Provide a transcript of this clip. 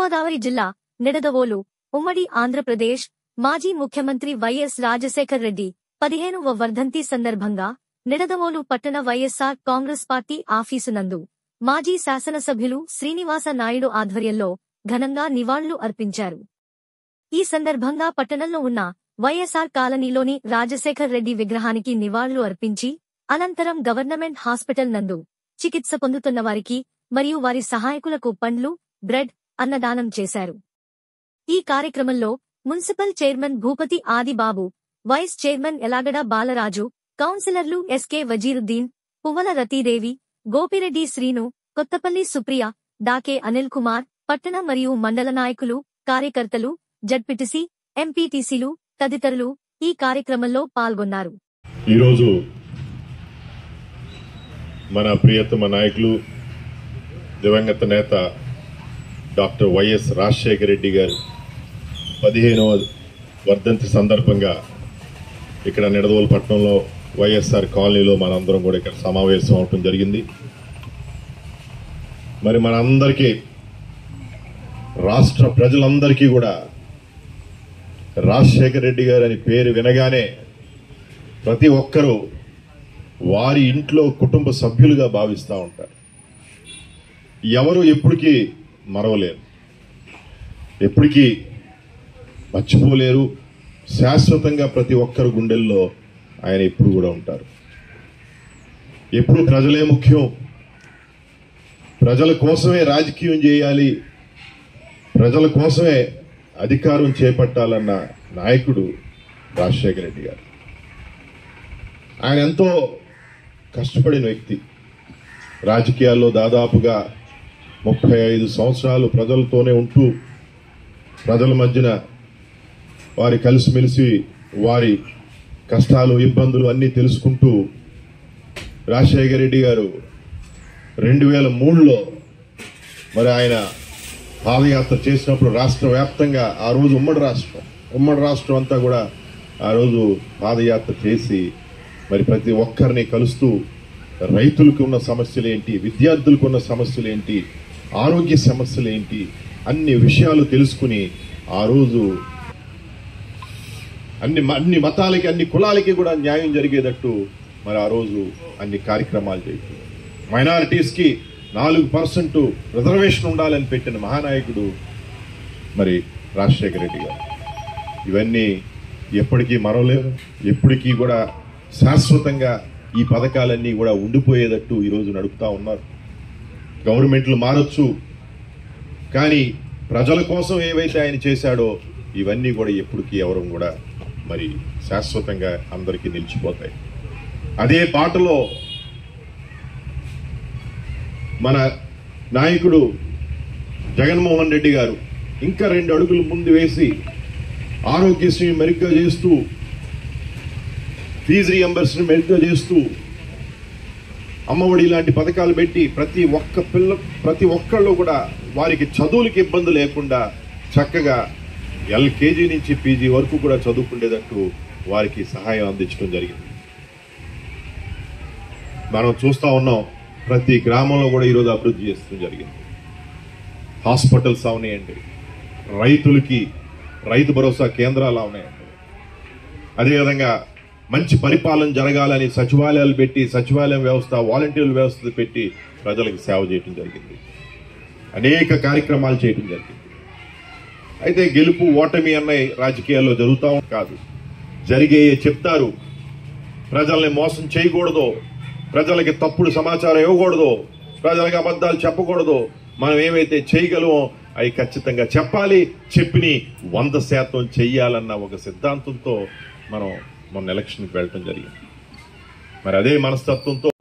తూర్పుగోదావరి జిల్లా నిడదవోలు ఉమ్మడి ఆంధ్రప్రదేశ్ మాజీ ముఖ్యమంత్రి వైఎస్ రాజశేఖర్ రెడ్డి పదిహేనువ వర్ధంతి సందర్భంగా నిడదవోలు పట్టణ వైఎస్సార్ కాంగ్రెస్ పార్టీ ఆఫీసు నందు మాజీ శాసనసభ్యులు శ్రీనివాస నాయుడు ఆధ్వర్యంలో ఘనంగా నివాళులు అర్పించారు ఈ సందర్భంగా పట్టణంలో ఉన్న వైఎస్ఆర్ కాలనీలోని రాజశేఖర్ రెడ్డి విగ్రహానికి నివాళులు అర్పించి అనంతరం గవర్నమెంట్ హాస్పిటల్ నందు చికిత్స పొందుతున్న వారికి మరియు వారి సహాయకులకు పండ్లు బ్రెడ్ అన్నదానం చేశారు ఈ కార్యక్రమంలో municipal chairman Bhupathi Adibabu vice chairman Elagada Balaraju కౌన్సిలర్లు ఎస్కే వజీరుద్దీన్ పువ్వల రతీదేవి గోపిరెడ్డి శ్రీను కొత్తపల్లి సుప్రియ డాకే అనిల్ కుమార్ పట్టణ మరియు మండల నాయకులు కార్యకర్తలు జడ్పిటిసి ఎంపీటీసీలు తదితరులు ఈ కార్యక్రమంలో పాల్గొన్నారు ఈరోజు మన ప్రియతమ నాయకులు దివంగత నేత డాక్టర్ వైఎస్ రాజశేఖర రెడ్డి గారు పదిహేనవ వర్ధంతి సందర్భంగా ఇక్కడ నిడదవోలు పట్టణంలో వైఎస్ఆర్ కాలనీలో మనందరం కూడా ఇక్కడ సమావేశం అవటం జరిగింది మరి మనందరికీ రాష్ట్ర ప్రజలందరికీ కూడా రాజశేఖర రెడ్డి గారు అని పేరు వినగానే ప్రతి ఒక్కరూ వారి ఇంట్లో కుటుంబ సభ్యులుగా భావిస్తూ ఉంటారు ఎవరు ఎప్పటికీ మరవలేరు ఎప్పటికీ మర్చిపోలేరు శాశ్వతంగా ప్రతి ఒక్కరు గుండెల్లో ఆయన ఎప్పుడు కూడా ఉంటారు ఎప్పుడు ప్రజలే ముఖ్యం ప్రజల కోసమే రాజకీయం చేయాలి ప్రజల కోసమే అధికారం చేపట్టాలన్న నాయకుడు రాజశేఖర రెడ్డి గారు ఆయన ఎంతో కష్టపడిన వ్యక్తి రాజకీయాల్లో దాదాపుగా ముప్పై ఐదు సంవత్సరాలు ప్రజలతోనే ఉంటూ ప్రజల మధ్యన వారి కలిసిమెలిసి వారి కష్టాలు ఇబ్బందులు అన్నీ తెలుసుకుంటూ రాజశేఖర రెడ్డి గారు రెండు వేల మూడులో మరి ఆయన పాదయాత్ర చేసినప్పుడు రాష్ట్ర వ్యాప్తంగా ఆ రోజు ఉమ్మడి రాష్ట్రం ఉమ్మడి రాష్ట్రం అంతా కూడా ఆ రోజు పాదయాత్ర చేసి మరి ప్రతి ఒక్కరిని కలుస్తూ రైతులకు ఉన్న సమస్యలు ఏంటి విద్యార్థులకు ఉన్న సమస్యలు ఏంటి ఆరోగ్య సమస్యలు ఏంటి అన్ని విషయాలు తెలుసుకుని ఆ రోజు అన్ని అన్ని మతాలకి అన్ని కులాలకి కూడా న్యాయం జరిగేటట్టు మరి ఆ రోజు అన్ని కార్యక్రమాలు చేయటం మైనారిటీస్కి నాలుగు పర్సెంట్ రిజర్వేషన్ ఉండాలని పెట్టిన మహానాయకుడు మరి రాజశేఖర రెడ్డి గారు ఇవన్నీ ఎప్పటికీ మరవలేరు ఎప్పటికీ కూడా శాశ్వతంగా ఈ పథకాలన్నీ కూడా ఉండిపోయేటట్టు ఈరోజు నడుపుతా ఉన్నారు గవర్నమెంట్లు మారొచ్చు కానీ ప్రజల కోసం ఏవైతే ఆయన చేశాడో ఇవన్నీ కూడా ఎప్పటికీ ఎవరు కూడా మరి శాశ్వతంగా అందరికీ నిలిచిపోతాయి అదే బాటలో మన నాయకుడు జగన్మోహన్ రెడ్డి గారు ఇంకా రెండు అడుగులు ముందు వేసి ఆరోగ్యశ్రీ మెరుగ్గా చేస్తూ ఫీజు రియంబర్స్ని మెరుగ్గా చేస్తూ అమ్మఒడి లాంటి పథకాలు పెట్టి ప్రతి ఒక్క పిల్ల ప్రతి ఒక్కళ్ళు కూడా వారికి చదువులకి ఇబ్బంది లేకుండా చక్కగా ఎల్కేజీ నుంచి పీజీ వరకు కూడా చదువుకునేటట్టు వారికి సహాయం అందించడం జరిగింది మనం చూస్తా ఉన్నాం ప్రతి గ్రామంలో కూడా ఈరోజు అభివృద్ధి చేస్తడం జరిగింది హాస్పిటల్స్ అవనాయండి రైతులకి రైతు భరోసా కేంద్రాలు అవనాయండి అదేవిధంగా మంచి పరిపాలన జరగాలని సచివాలయాలు పెట్టి సచివాలయం వ్యవస్థ వాలంటీర్ల వ్యవస్థ పెట్టి ప్రజలకు సేవ చేయడం జరిగింది అనేక కార్యక్రమాలు చేయడం జరిగింది అయితే గెలుపు ఓటమి అన్నవి రాజకీయాల్లో జరుగుతా కాదు జరిగే చెప్తారు ప్రజల్ని మోసం చేయకూడదు ప్రజలకి తప్పుడు సమాచారం ఇవ్వకూడదు ప్రజలకు అబద్ధాలు చెప్పకూడదు మనం ఏమైతే చేయగలమో అవి ఖచ్చితంగా చెప్పాలి చెప్పిని వంద శాతం చెయ్యాలన్న ఒక సిద్ధాంతంతో మనం మొన్న ఎలక్షన్కి వెళ్ళటం జరిగింది మరి అదే మనస్తత్వంతో